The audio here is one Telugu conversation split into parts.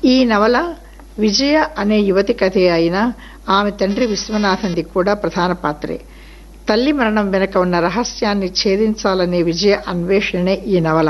ఈ నవల విజయ అనే యువతి కథే అయినా ఆమె తండ్రి విశ్వనాథన్ది కూడా ప్రధాన పాత్రే తల్లి మరణం వెనుక ఉన్న రహస్యాన్ని ఛేదించాలనే విజయ అన్వేషణే ఈ నవల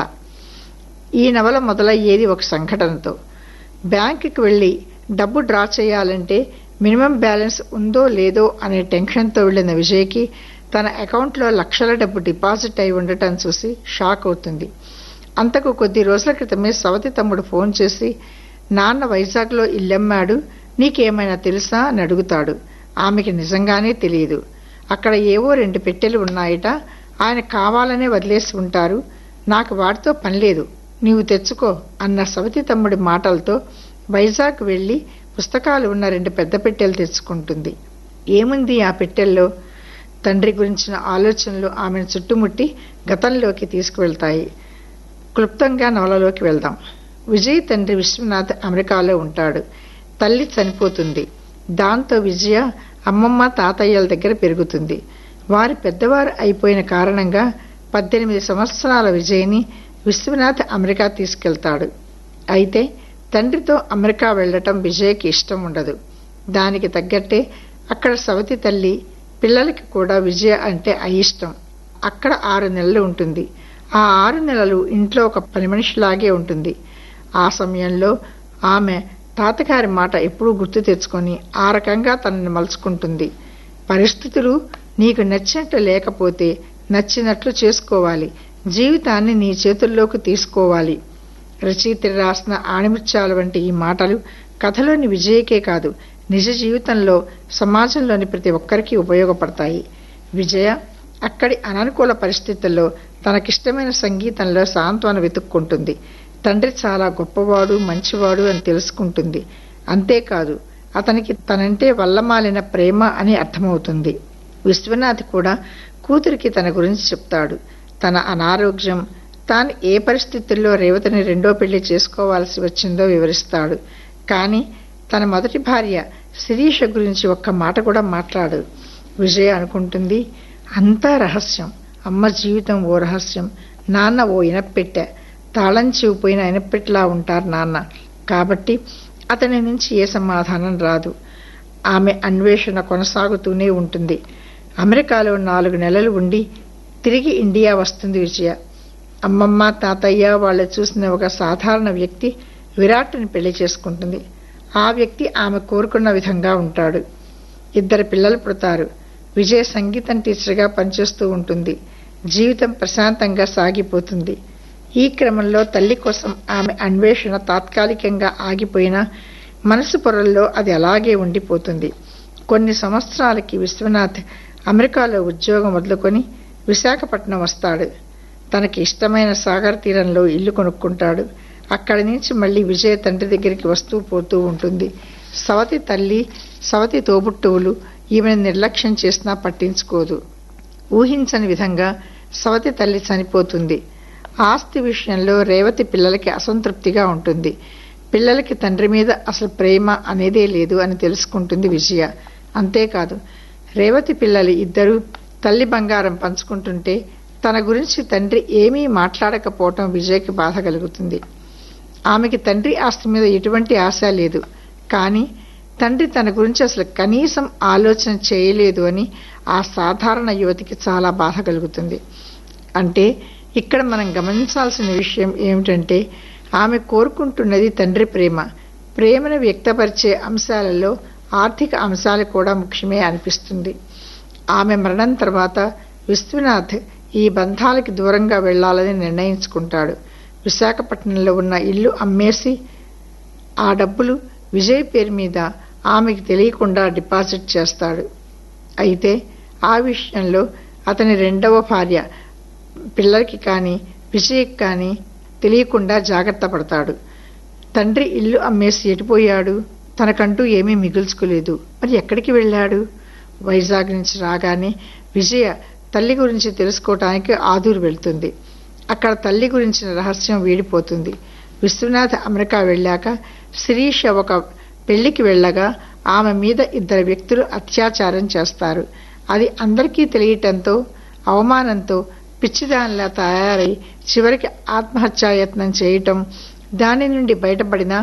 ఈ నవల మొదలయ్యేది ఒక సంఘటనతో బ్యాంకుకి వెళ్ళి డబ్బు డ్రా చేయాలంటే మినిమం బ్యాలెన్స్ ఉందో లేదో అనే టెన్షన్తో వెళ్ళిన విజయ్కి తన అకౌంట్లో లక్షల డబ్బు డిపాజిట్ అయి ఉండటం చూసి షాక్ అవుతుంది అంతకు కొద్ది రోజుల క్రితమే సవతి తమ్ముడు ఫోన్ చేసి నాన్న వైజాగ్లో ఇల్లమ్మాడు నీకేమైనా తెలుసా అని అడుగుతాడు ఆమెకి నిజంగానే తెలియదు అక్కడ ఏవో రెండు పెట్టెలు ఉన్నాయట ఆయన కావాలనే వదిలేసి ఉంటారు నాకు వాటితో పనిలేదు నీవు తెచ్చుకో అన్న సవతి తమ్ముడి మాటలతో వైజాగ్ వెళ్ళి పుస్తకాలు ఉన్న రెండు పెద్ద పెట్టెలు తెచ్చుకుంటుంది ఏముంది ఆ పెట్టెల్లో తండ్రి గురించిన ఆలోచనలు ఆమెను చుట్టుముట్టి గతంలోకి తీసుకువెళ్తాయి క్లుప్తంగా నవలలోకి వెళ్దాం విజయ్ తండ్రి విశ్వనాథ్ అమెరికాలో ఉంటాడు తల్లి చనిపోతుంది దాంతో విజయ అమ్మమ్మ తాతయ్యల దగ్గర పెరుగుతుంది వారి పెద్దవారు అయిపోయిన కారణంగా పద్దెనిమిది సంవత్సరాల విజయ్ని విశ్వనాథ్ అమెరికా తీసుకెళ్తాడు అయితే తండ్రితో అమెరికా వెళ్లటం విజయ్కి ఇష్టం ఉండదు దానికి తగ్గట్టే అక్కడ సవతి తల్లి పిల్లలకి కూడా విజయ అంటే అయిష్టం అక్కడ ఆరు నెలలు ఉంటుంది ఆ ఆరు నెలలు ఇంట్లో ఒక పని మనిషిలాగే ఉంటుంది ఆ సమయంలో ఆమె తాతగారి మాట ఎప్పుడూ గుర్తు తెచ్చుకొని ఆ రకంగా తనని మలుచుకుంటుంది పరిస్థితులు నీకు నచ్చినట్లు లేకపోతే నచ్చినట్లు చేసుకోవాలి జీవితాన్ని నీ చేతుల్లోకి తీసుకోవాలి రచయిత రాసిన ఆణిముత్యాలు వంటి ఈ మాటలు కథలోని విజయకే కాదు నిజ జీవితంలో సమాజంలోని ప్రతి ఒక్కరికి ఉపయోగపడతాయి విజయ అక్కడి అననుకూల పరిస్థితుల్లో తనకిష్టమైన సంగీతంలో సాంత్వన వెతుక్కుంటుంది తండ్రి చాలా గొప్పవాడు మంచివాడు అని తెలుసుకుంటుంది అంతేకాదు అతనికి తనంటే వల్లమాలిన ప్రేమ అని అర్థమవుతుంది విశ్వనాథ్ కూడా కూతురికి తన గురించి చెప్తాడు తన అనారోగ్యం తాను ఏ పరిస్థితుల్లో రేవతిని రెండో పెళ్లి చేసుకోవాల్సి వచ్చిందో వివరిస్తాడు కానీ తన మొదటి భార్య శిరీష గురించి ఒక్క మాట కూడా మాట్లాడు విజయ అనుకుంటుంది అంతా రహస్యం అమ్మ జీవితం ఓ రహస్యం నాన్న ఓ ఇనప్పెట్టె తాళం చివిపోయిన ఇనప్పెట్లా ఉంటారు నాన్న కాబట్టి అతని నుంచి ఏ సమాధానం రాదు ఆమె అన్వేషణ కొనసాగుతూనే ఉంటుంది అమెరికాలో నాలుగు నెలలు ఉండి తిరిగి ఇండియా వస్తుంది విజయ అమ్మమ్మ తాతయ్య వాళ్ళు చూసిన ఒక సాధారణ వ్యక్తి విరాట్ని పెళ్లి చేసుకుంటుంది ఆ వ్యక్తి ఆమె కోరుకున్న విధంగా ఉంటాడు ఇద్దరు పిల్లలు పుడతారు విజయ్ సంగీతం టీచర్గా పనిచేస్తూ ఉంటుంది జీవితం ప్రశాంతంగా సాగిపోతుంది ఈ క్రమంలో తల్లి కోసం ఆమె అన్వేషణ తాత్కాలికంగా ఆగిపోయినా మనసు పొరల్లో అది అలాగే ఉండిపోతుంది కొన్ని సంవత్సరాలకి విశ్వనాథ్ అమెరికాలో ఉద్యోగం వదులుకొని విశాఖపట్నం వస్తాడు తనకి ఇష్టమైన సాగర్ తీరంలో ఇల్లు కొనుక్కుంటాడు అక్కడి నుంచి మళ్ళీ విజయ తండ్రి దగ్గరికి వస్తూ పోతూ ఉంటుంది సవతి తల్లి సవతి తోబుట్టువులు ఈమెను నిర్లక్ష్యం చేసినా పట్టించుకోదు ఊహించని విధంగా సవతి తల్లి చనిపోతుంది ఆస్తి విషయంలో రేవతి పిల్లలకి అసంతృప్తిగా ఉంటుంది పిల్లలకి తండ్రి మీద అసలు ప్రేమ అనేదే లేదు అని తెలుసుకుంటుంది విజయ అంతేకాదు రేవతి పిల్లలు ఇద్దరూ తల్లి బంగారం పంచుకుంటుంటే తన గురించి తండ్రి ఏమీ మాట్లాడకపోవటం విజయ్కి బాధ కలుగుతుంది ఆమెకి తండ్రి ఆస్తి మీద ఎటువంటి ఆశ లేదు కానీ తండ్రి తన గురించి అసలు కనీసం ఆలోచన చేయలేదు అని ఆ సాధారణ యువతికి చాలా బాధ కలుగుతుంది అంటే ఇక్కడ మనం గమనించాల్సిన విషయం ఏమిటంటే ఆమె కోరుకుంటున్నది తండ్రి ప్రేమ ప్రేమను వ్యక్తపరిచే అంశాలలో ఆర్థిక అంశాలు కూడా ముఖ్యమే అనిపిస్తుంది ఆమె మరణం తర్వాత విశ్వనాథ్ ఈ బంధాలకి దూరంగా వెళ్లాలని నిర్ణయించుకుంటాడు విశాఖపట్నంలో ఉన్న ఇల్లు అమ్మేసి ఆ డబ్బులు విజయ్ పేరు మీద ఆమెకి తెలియకుండా డిపాజిట్ చేస్తాడు అయితే ఆ విషయంలో అతని రెండవ భార్య పిల్లలకి కానీ విజయ్కి కానీ తెలియకుండా జాగ్రత్త పడతాడు తండ్రి ఇల్లు అమ్మేసి ఎటుపోయాడు తనకంటూ ఏమీ మిగుల్చుకోలేదు మరి ఎక్కడికి వెళ్ళాడు వైజాగ్ నుంచి రాగానే విజయ తల్లి గురించి తెలుసుకోవటానికి ఆదూరు వెళ్తుంది అక్కడ తల్లి గురించిన రహస్యం వీడిపోతుంది విశ్వనాథ్ అమెరికా వెళ్ళాక శిరీష ఒక పెళ్లికి వెళ్ళగా ఆమె మీద ఇద్దరు వ్యక్తులు అత్యాచారం చేస్తారు అది అందరికీ తెలియటంతో అవమానంతో పిచ్చిదానిలా తయారై చివరికి ఆత్మహత్యాయత్నం చేయటం దాని నుండి బయటపడిన